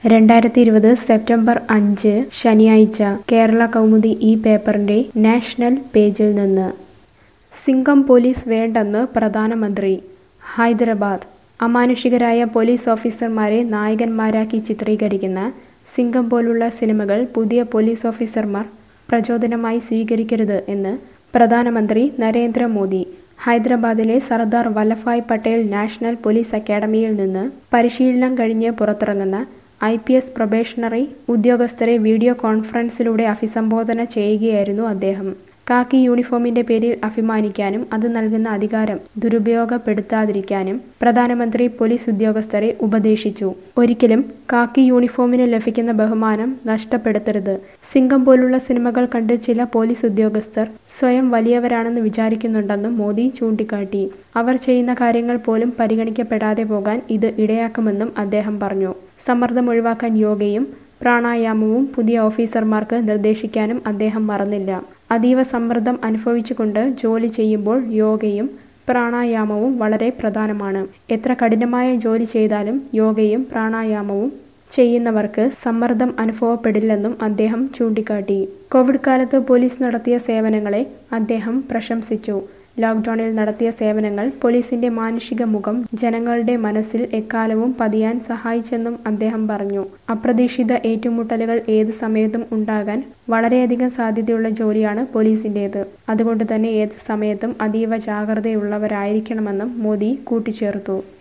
രണ്ടായിരത്തി ഇരുപത് സെപ്റ്റംബർ അഞ്ച് ശനിയാഴ്ച കേരള കൗമുദി ഈ പേപ്പറിന്റെ നാഷണൽ പേജിൽ നിന്ന് സിംഗം പോലീസ് വേണ്ടെന്ന് പ്രധാനമന്ത്രി ഹൈദരാബാദ് അമാനുഷികരായ പോലീസ് ഓഫീസർമാരെ നായകന്മാരാക്കി ചിത്രീകരിക്കുന്ന സിംഗം പോലുള്ള സിനിമകൾ പുതിയ പോലീസ് ഓഫീസർമാർ പ്രചോദനമായി സ്വീകരിക്കരുത് എന്ന് പ്രധാനമന്ത്രി നരേന്ദ്രമോദി ഹൈദരാബാദിലെ സർദാർ വല്ലഭായ് പട്ടേൽ നാഷണൽ പോലീസ് അക്കാദമിയിൽ നിന്ന് പരിശീലനം കഴിഞ്ഞ് പുറത്തിറങ്ങുന്ന ഐ പി എസ് പ്രൊബേഷണറി ഉദ്യോഗസ്ഥരെ വീഡിയോ കോൺഫറൻസിലൂടെ അഭിസംബോധന ചെയ്യുകയായിരുന്നു അദ്ദേഹം കാക്കി യൂണിഫോമിന്റെ പേരിൽ അഭിമാനിക്കാനും അത് നൽകുന്ന അധികാരം ദുരുപയോഗപ്പെടുത്താതിരിക്കാനും പ്രധാനമന്ത്രി പോലീസ് ഉദ്യോഗസ്ഥരെ ഉപദേശിച്ചു ഒരിക്കലും കാക്കി യൂണിഫോമിന് ലഭിക്കുന്ന ബഹുമാനം നഷ്ടപ്പെടുത്തരുത് സിംഗം പോലുള്ള സിനിമകൾ കണ്ട് ചില പോലീസ് ഉദ്യോഗസ്ഥർ സ്വയം വലിയവരാണെന്ന് വിചാരിക്കുന്നുണ്ടെന്നും മോദി ചൂണ്ടിക്കാട്ടി അവർ ചെയ്യുന്ന കാര്യങ്ങൾ പോലും പരിഗണിക്കപ്പെടാതെ പോകാൻ ഇത് ഇടയാക്കുമെന്നും അദ്ദേഹം പറഞ്ഞു സമ്മർദ്ദം ഒഴിവാക്കാൻ യോഗയും പ്രാണായാമവും പുതിയ ഓഫീസർമാർക്ക് നിർദ്ദേശിക്കാനും അദ്ദേഹം മറന്നില്ല അതീവ സമ്മർദ്ദം അനുഭവിച്ചുകൊണ്ട് ജോലി ചെയ്യുമ്പോൾ യോഗയും പ്രാണായാമവും വളരെ പ്രധാനമാണ് എത്ര കഠിനമായ ജോലി ചെയ്താലും യോഗയും പ്രാണായാമവും ചെയ്യുന്നവർക്ക് സമ്മർദ്ദം അനുഭവപ്പെടില്ലെന്നും അദ്ദേഹം ചൂണ്ടിക്കാട്ടി കോവിഡ് കാലത്ത് പോലീസ് നടത്തിയ സേവനങ്ങളെ അദ്ദേഹം പ്രശംസിച്ചു ലോക്ക്ഡൌണിൽ നടത്തിയ സേവനങ്ങൾ പോലീസിന്റെ മാനുഷിക മുഖം ജനങ്ങളുടെ മനസ്സിൽ എക്കാലവും പതിയാൻ സഹായിച്ചെന്നും അദ്ദേഹം പറഞ്ഞു അപ്രതീക്ഷിത ഏറ്റുമുട്ടലുകൾ ഏത് സമയത്തും ഉണ്ടാകാൻ വളരെയധികം സാധ്യതയുള്ള ജോലിയാണ് പോലീസിന്റേത് അതുകൊണ്ട് തന്നെ ഏത് സമയത്തും അതീവ ജാഗ്രതയുള്ളവരായിരിക്കണമെന്നും മോദി കൂട്ടിച്ചേർത്തു